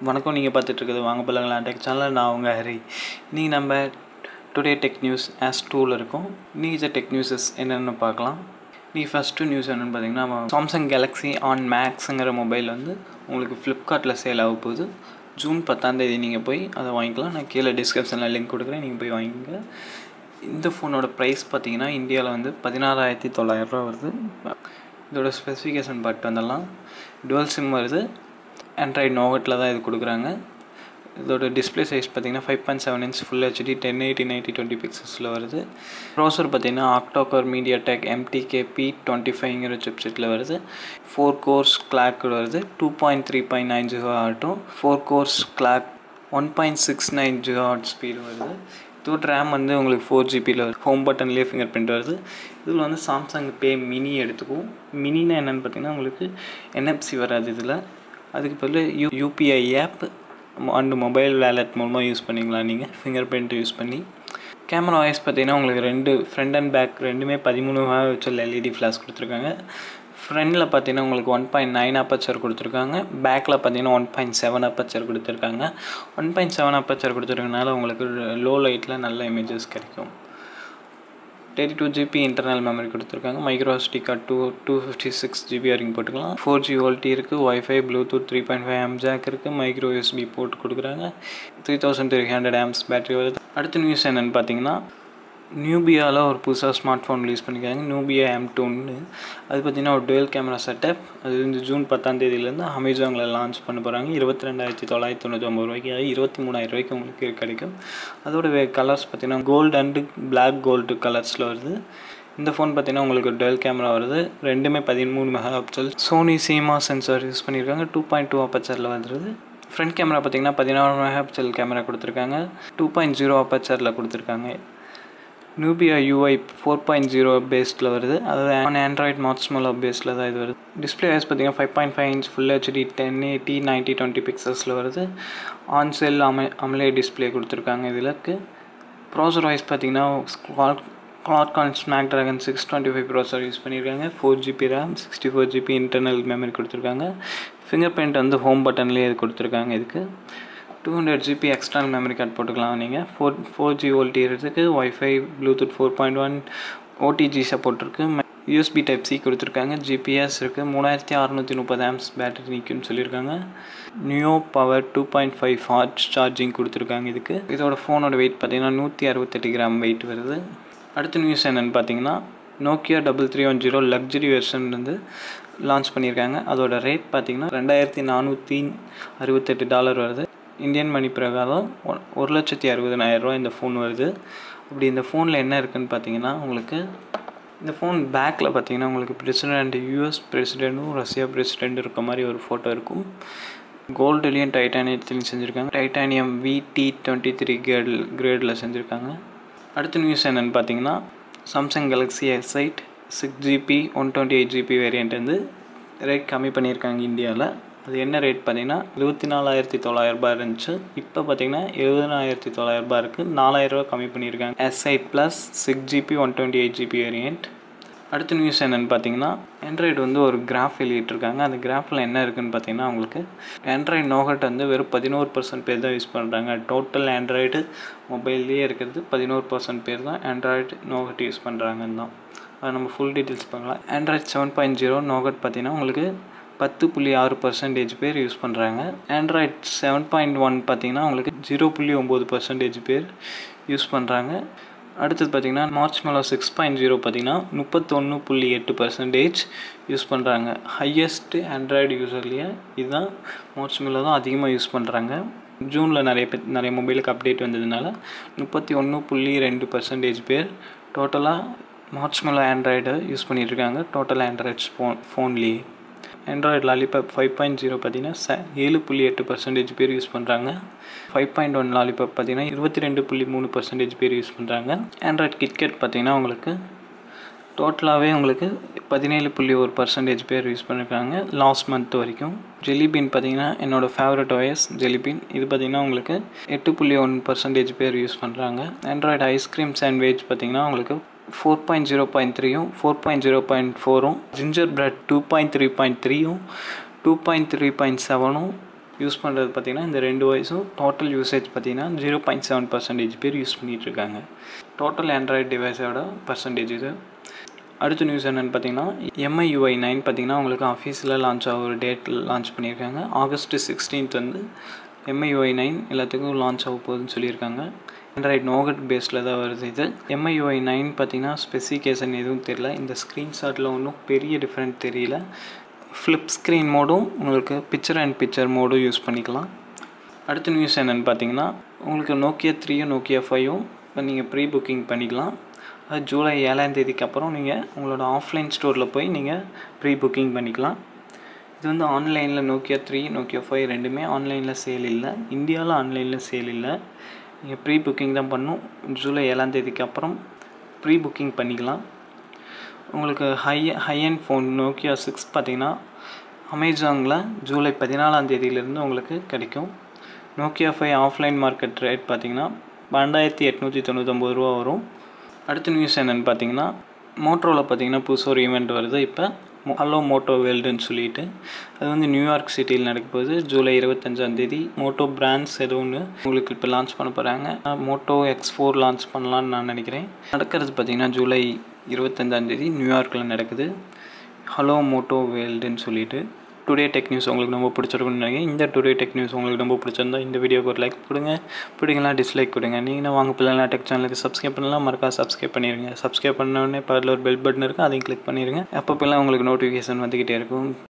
வணக்கம் நீங்கள் பார்த்துட்டு இருக்குது வாங்க பல்லங்களா டெக் சேனல் நான் உங்கள் ஹரி இன்றைக்கி நம்ம டுடே டெக் நியூஸ் ஆஸ் டூவில் இருக்கோம் இன்றைக்கி டெக் நியூஸஸ் என்னென்னு பார்க்கலாம் இன்றைக்கி ஃபஸ்ட்டு நியூஸ் என்னென்னு பார்த்தீங்கன்னா சாம்சங் கேலக்ஸி ஆன் மேக்ஸுங்கிற மொபைல் வந்து உங்களுக்கு ஃப்ளிப்கார்ட்டில் சேல் ஆக போகுது ஜூன் பத்தாந்தேதி நீங்கள் போய் அதை வாங்கிக்கலாம் நான் கீழே டிஸ்கிரிப்ஷனில் லிங்க் கொடுக்குறேன் நீங்கள் போய் வாங்கிக்கோங்க இந்த ஃபோனோட ப்ரைஸ் பார்த்தீங்கன்னா இந்தியாவில் வந்து பதினாறாயிரத்தி தொள்ளாயிரரூவா வருது இதோட ஸ்பெசிஃபிகேஷன் பார்த்து வந்துடலாம் டுவல் சிம் வருது ஆண்ட்ராய்டு நோவட்டில் தான் இது கொடுக்குறாங்க இதோட டிஸ்பிளே சைஸ் பார்த்தீங்கன்னா five point seven inch full HD ten eighty ninety twenty பிக்சல்ஸில் வருது ப்ரோசர் பார்த்தீங்கன்னா octa core MediaTek MTK P twenty ஃபைவ்ங்கிற சிப்செட்டில் வருது ஃபோர் கோர்ஸ் கிளாக் வருது two point three point nine giga ஆகட்டும் four cores clock one point six nine gigahertz speed வருது இதோட ரேம் வந்து உங்களுக்கு ஃபோர் ஜிபியில் வருது ஹோம் பட்டன்லேயே ஃபிங்கர் பிரிண்ட் வருது இதில் வந்து சாம்சங் பே மினி எடுத்துக்கும் மினினா என்னென்னு பார்த்தீங்கன்னா உங்களுக்கு என்எஃப்சி வராது இதில் அதுக்கு பதில் U UPI app and mobile wallet மூலமாக யூஸ் பண்ணிக்கலாம் நீங்கள் ஃபிங்கர் பிரிண்ட் யூஸ் பண்ணி கேமரா வாய்ஸ் பார்த்தீங்கன்னா உங்களுக்கு ரெண்டு ஃப்ரண்ட் அண்ட் பேக் ரெண்டுமே பதிமூணு வச்சல் எல்இடி ஃப்ளாஷ் கொடுத்துருக்காங்க ஃப்ரண்டில் பார்த்தீங்கன்னா உங்களுக்கு ஒன் பாயிண்ட் நைன் அப்பச்சர் கொடுத்துருக்காங்க பேக்கில் பார்த்தீங்கன்னா ஒன் பாயிண்ட் செவன் அப்பச்சர் கொடுத்துருக்காங்க ஒன் பாயிண்ட் செவன் அப்பச்சர் கொடுத்துருக்கனால உங்களுக்கு லோ லைட்டில் நல்ல இமேஜஸ் கிடைக்கும் thirty two GB internal memory கொடுத்துருக்காங்க micro SD card two two fifty six GB வரைக்கும் போட்டுக்கலாம் ஃபோர் ஜி ஓல்டி இருக்குது WiFi Bluetooth three point five mm jack இருக்குது மைக்ரோ யூஎஸ்பி போட்டு கொடுக்குறாங்க three thousand three hundred amps battery வருது அடுத்த news என்னென்னு பார்த்தீங்கன்னா நியூபியாவில் ஒரு புதுசாக ஸ்மார்ட் ஃபோன் ரிலீஸ் பண்ணியிருக்காங்க நியூபியா எம் டூன்னு அது பார்த்திங்கன்னா ஒரு டுவெல் கேமரா செட்டப் அது வந்து ஜூன் பத்தாம் தேதியிலேருந்து அமேசானில் லான்ச் பண்ண போகிறாங்க இருபத்தி ரெண்டாயிரத்தி தொள்ளாயிரத்தி தொண்ணூற்றி ஒம்பது ரூபாய்க்கு இருபத்தி மூணாயிரம் ரூபாய்க்கு உங்களுக்கு கிடைக்கும் அதோட வே கலர்ஸ் பார்த்திங்கன்னா கோல்டு அண்டு பிளாக் கோல்டு கலர்ஸில் வருது இந்த ஃபோன் பார்த்திங்கன்னா உங்களுக்கு டுவெல் கேமரா வருது ரெண்டுமே பதிமூணு மெகா பிக்சல் சோனி சீமா சென்சார் யூஸ் பண்ணியிருக்காங்க டூ பாயிண்ட் டூ அப்பச்சரில் வந்துருது ஃப்ரண்ட் கேமரா பார்த்திங்கன்னா பதினாறு மெகா பிக்சல் கேமரா கொடுத்துருக்காங்க டூ பாயிண்ட் ஜீரோ அப்பச்சரில் கொடுத்துருக்காங்க Nubia UI four point zero பேஸ்டில் வருது அதாவது ஆன் ஆண்ட்ராய்ட் மாட்ஸ்மலோ பேஸில் தான் இது வருது டிஸ்பிளே வைஸ் பார்த்தீங்கன்னா five point five inch full HD ten eighty ninety twenty பிக்சல்ஸில் வருது ஆன் செல் அம அமலே டிஸ்பிளே கொடுத்துருக்காங்க இதுலக்கு ப்ராசர் வைஸ் பார்த்தீங்கன்னா Qualcomm Snapdragon six twenty five processor use பண்ணியிருக்காங்க four GB RAM sixty four GB internal memory கொடுத்துருக்காங்க fingerprint வந்து home பட்டன்லேயே இது கொடுத்துருக்காங்க இதுக்கு two hundred GB external memory card போட்டுக்கலாம் நீங்கள் ஃபோர் ஃபோர் ஜி ஓல்டி இருக்குது WiFi Bluetooth four point one OTG support இருக்குது யூஎஸ்பி டைப் சி கொடுத்துருக்காங்க ஜிபிஎஸ் இருக்குது மூணாயிரத்தி அறநூற்றி முப்பது ஆம்ஸ் பேட்டரி நிற்கும்னு சொல்லியிருக்காங்க neo power two point five fast charging கொடுத்துருக்காங்க இதுக்கு இதோட ஃபோனோட வெயிட் பார்த்தீங்கன்னா நூற்றி அறுபத்தெட்டு கிராம் வெயிட் வருது அடுத்த நியூஸ் என்னென்னு பார்த்தீங்கன்னா Nokia double three one zero luxury version வந்து லான்ச் பண்ணியிருக்காங்க அதோட ரேட் பார்த்தீங்கன்னா ரெண்டாயிரத்தி நானூற்றி அறுபத்தெட்டு டாலர் வருது இந்தியன் மணி பிரகாரம் ஒரு லட்சத்தி அறுபதனாயிரரூவா இந்த ஃபோன் வருது அப்படி இந்த ஃபோனில் என்ன இருக்குதுன்னு பார்த்தீங்கன்னா உங்களுக்கு இந்த ஃபோன் பேக்கில் பார்த்தீங்கன்னா உங்களுக்கு பிரசிடெண்ட் யூஎஸ் பிரசிடெண்ட்டும் ரஷ்யா பிரசிடெண்ட் இருக்க மாதிரி ஒரு ஃபோட்டோ இருக்கும் கோல்டுலேயும் டைட்டானியத்துலையும் செஞ்சுருக்காங்க டைட்டானியம் விடி டுவெண்ட்டி த்ரீ கிரேட் கிரேடில் செஞ்சுருக்காங்க அடுத்த நியூஸ் என்னென்னு பார்த்தீங்கன்னா Samsung Galaxy S eight six GB one twenty eight GB variant வந்து ரேட் கம்மி பண்ணியிருக்காங்க இந்தியாவில் அது என்ன ரேட் பார்த்தீங்கன்னா இருபத்தி நாலாயிரத்தி தொள்ளாயிரரூபா இருந்துச்சு இப்போ பார்த்தீங்கன்னா எழுபதாயிரத்தி தொள்ளாயிரரூபா இருக்குது நாலாயிரரூபா கம்மி பண்ணியிருக்காங்க S eight plus six GB one twenty eight GB variant அடுத்த நியூஸ் என்னென்னு பார்த்தீங்கன்னா ஆண்ட்ராய்டு வந்து ஒரு கிராஃப் வெளியிட்டிருக்காங்க அந்த கிராஃபில் என்ன இருக்குதுன்னு பார்த்தீங்கன்னா உங்களுக்கு ஆண்ட்ராய்டு நோகட் வந்து வெறும் பதினோரு பர்சன்ட் பேர் தான் யூஸ் பண்ணுறாங்க டோட்டல் ஆண்ட்ராய்டு மொபைல்லேயே இருக்கிறது பதினோரு பர்சன்ட் பேர் தான் ஆண்ட்ராய்டு நோகட் யூஸ் பண்ணுறாங்கன்னு தான் அது நம்ம ஃபுல் டீட்டெயில்ஸ் பார்க்கலாம் Android seven point zero Nougat பார்த்தீங்கன்னா உங்களுக்கு பத்து புள்ளி ஆறு பர்சன்டேஜ் பேர் யூஸ் பண்ணுறாங்க ஆண்ட்ராய்ட் செவன் பாயிண்ட் ஒன் பார்த்தீங்கன்னா உங்களுக்கு ஜீரோ புள்ளி ஒம்பது பர்சன்டேஜ் பேர் யூஸ் பண்ணுறாங்க அடுத்தது பார்த்திங்கன்னா மார்ச் மேலோ சிக்ஸ் பாயிண்ட் ஜீரோ பார்த்திங்கன்னா முப்பத்தொன்று புள்ளி எட்டு பர்சன்டேஜ் யூஸ் பண்ணுறாங்க ஹையஸ்ட்டு ஆண்ட்ராய்டு யூஸர்லேயே இதுதான் மார்ச் மேலோ தான் அதிகமாக யூஸ் பண்ணுறாங்க ஜூனில் நிறைய பேர் நிறைய மொபைலுக்கு அப்டேட் வந்ததுனால முப்பத்தி ஒன்று புள்ளி ரெண்டு பர்சன்டேஜ் பேர் டோட்டலாக மார்ச் மேலோ ஆண்ட்ராய்டை யூஸ் பண்ணிகிட்ருக்காங்க டோட்டல் ஆண்ட்ராய்ட்ஸ் ஃபோன் ஃபோன்லேயே Android lollipop five point zero பார்த்தீங்கன்னா ச ஏழு புள்ளி எட்டு பர்சன்டேஜ் பேர் யூஸ் பண்ணுறாங்க ஃபைவ் பாயிண்ட் ஒன் லாலிபாப் பார்த்தீங்கன்னா இருபத்தி ரெண்டு புள்ளி மூணு பர்சன்டேஜ் பேர் யூஸ் பண்ணுறாங்க ஆண்ட்ராய்டு கிட்கெட் பார்த்தீங்கன்னா உங்களுக்கு டோட்டலாகவே உங்களுக்கு பதினேழு புள்ளி ஒரு பர்சன்டேஜ் பேர் யூஸ் பண்ணியிருக்காங்க லாஸ்ட் மந்த் வரைக்கும் ஜெலிபீன் பார்த்தீங்கன்னா என்னோடய ஃபேவரட் ஓஎஸ் ஜெலிபீன் இது பார்த்திங்கன்னா உங்களுக்கு எட்டு புள்ளி ஒன் பர்சன்டேஜ் பேர் யூஸ் பண்ணுறாங்க ஆண்ட்ராய்டு ஐஸ்கிரீம் சாண்ட்விச் பார்த்திங்கன்னா உங்களுக்கு ஃபோர் பாயிண்ட் ஜீரோ பாயிண்ட் த்ரீயும் ஃபோர் பாயிண்ட் ஜீரோ பாயிண்ட் ஃபோரும் gingerbread two point three point த்ரீயும் டூ பாயிண்ட் த்ரீ பாயிண்ட் செவனும் யூஸ் பண்ணுறது பார்த்திங்கன்னா இந்த ரெண்டு வயசும் டோட்டல் யூசேஜ் பார்த்திங்கன்னா ஜீரோ பாயிண்ட் செவன் பர்சன்டேஜ் பேர் யூஸ் பண்ணிகிட்ருக்காங்க டோட்டல் ஆண்ட்ராய்டு டிவைஸோட பர்சன்டேஜ் இது அடுத்த நியூஸ் என்னென்னு பார்த்தீங்கன்னா எம்ஐயூஐ நைன் பார்த்தீங்கன்னா உங்களுக்கு ஆஃபீஸில் லான்ச் ஆக ஒரு டேட் லான்ச் பண்ணியிருக்காங்க ஆகஸ்ட் சிக்ஸ்டீன்த் வந்து எம்ஐயூஐ நைன் எல்லாத்துக்கும் லான்ச் ஆக போகுதுன்னு சொல்லியிருக்காங்க ஆண்ட்ராய்ட் நோகட் பேஸில் தான் வருது இது எம்ஐயூஐ நைன் பார்த்தீங்கன்னா ஸ்பெசிஃபிகேஷன் எதுவும் தெரியல இந்த ஸ்க்ரீன்ஷாட்டில் ஒன்றும் பெரிய டிஃப்ரெண்ட் தெரியல ஃப்ளிப் ஸ்க்ரீன் மோடும் உங்களுக்கு பிக்சர் அண்ட் பிக்சர் மோடும் யூஸ் பண்ணிக்கலாம் அடுத்த நியூஸ் என்னென்னு பார்த்தீங்கன்னா உங்களுக்கு நோக்கியா த்ரீயும் நோக்கியா ஃபைவும் இப்போ நீங்கள் ப்ரீ புக்கிங் பண்ணிக்கலாம் அது ஜூலை ஏழாம் தேதிக்கு அப்புறம் நீங்கள் உங்களோட ஆஃப்லைன் ஸ்டோரில் போய் நீங்கள் ப்ரீ புக்கிங் பண்ணிக்கலாம் இது வந்து ஆன்லைனில் நோக்கியா த்ரீ நோக்கியா ஃபைவ் ரெண்டுமே ஆன்லைனில் சேல் இல்லை இந்தியாவில் ஆன்லைனில் சேல் இல்லை நீங்கள் ப்ரீ புக்கிங் தான் பண்ணும் ஜூலை ஏழாம் தேதிக்கு அப்புறம் ப்ரீ புக்கிங் பண்ணிக்கலாம் உங்களுக்கு high high end phone Nokia six பார்த்தீங்கன்னா அமேசானில் ஜூலை பதினாலாம் தேதியிலேருந்து உங்களுக்கு கிடைக்கும் Nokia five offline market rate பார்த்தீங்கன்னா பன்னெண்டாயிரத்தி எட்நூற்றி தொண்ணூத்தொம்பது ரூபா வரும் அடுத்த நியூஸ் என்னென்னு பார்த்தீங்கன்னா மோட்டோவில் பார்த்தீங்கன்னா புதுசாக ஒரு ஈவெண்ட் வருது இப்போ ஹலோ மோட்டோ வேர்ல்டுன்னு சொல்லிட்டு அது வந்து நியூயார்க் சிட்டியில் நடக்க போகுது ஜூலை இருபத்தஞ்சாந்தேதி மோட்டோ பிராண்ட்ஸ் ஏதோ ஒன்று உங்களுக்கு இப்போ லான்ச் பண்ண போகிறாங்க மோட்டோ எக்ஸ் ஃபோர் லான்ச் பண்ணலான்னு நான் நினைக்கிறேன் நடக்கிறது பார்த்தீங்கன்னா ஜூலை இருபத்தஞ்சாந்தேதி நியூயார்க்கில் நடக்குது ஹலோ மோட்டோ வேர்ல்டுன்னு சொல்லிட்டு டுடே டெக் நியூஸ் உங்களுக்கு ரொம்ப பிடிச்சிருக்குன்னு நினைக்கிறேன் இந்த டுடே டெக் நியூஸ் உங்களுக்கு ரொம்ப பிடிச்சிருந்தா இந்த வீடியோக்கு ஒரு லைக் கொடுங்க பிடிக்கலாம் டிஸ்லைக் கொடுங்க நீங்கள் வாங்க பிள்ளைங்களா டெக் சேனலுக்கு சப்ஸ்கிரைப் பண்ணலாம் மறக்காம சப்ஸ்கிரைப் பண்ணிடுங்க சப்ஸ்கிரைப் பண்ண உடனே பக்கத்தில் ஒரு பெல் பட்டன் இருக்கும் அதையும் கிளிக் பண்ணிடுங்க அப்பப்போல்லாம் உங்களுக்கு நோட்டிஃபிகேஷன் வந்துக்கிட்டே இருக்கும்